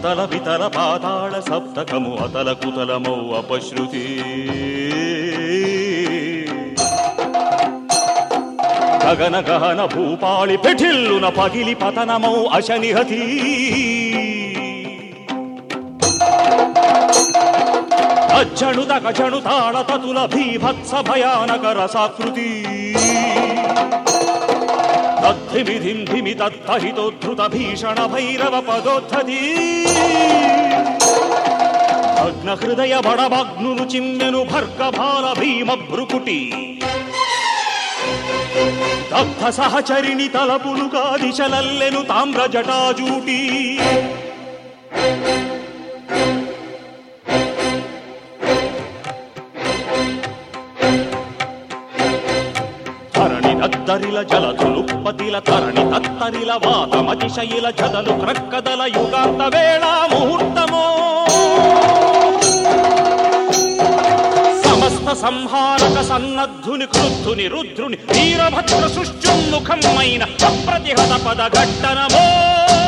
సతల వితల పాతాళ సప్తకము అతల కుతలమౌ అపశృతి గగన గహన భూపాళి పెఠిల్లున పగిలి పతనమౌ అశనిహతి అజ్జణుత గజణు తాళ తతుల భీభత్స భయానక రసాకృతి తద్ధిమిధిం ధిమి తత్తహితోద్ధృత భీషణ భైరవ పదోద్ధతి భగ్న హృదయ బడభగ్నులు చిమ్మెను భర్గభాల భీమ భ్రుకుటి దగ్ధ సహచరిణి తలపులుగా దిశలల్లెను తామ్ర జటాజూటి ధరణి దద్దరిల జలధులుపతిల తరణి తత్తరిల వాతమతిశయిల జదలు క్రక్కదల యుగాంత వేళ ముహూర్తమో సమస్త సంహారక సన్నద్ధుని క్రుద్ధుని రుద్రుని వీరభద్ర సుష్యున్ముఖమైన అప్రతిహత పద ఘట్టనమో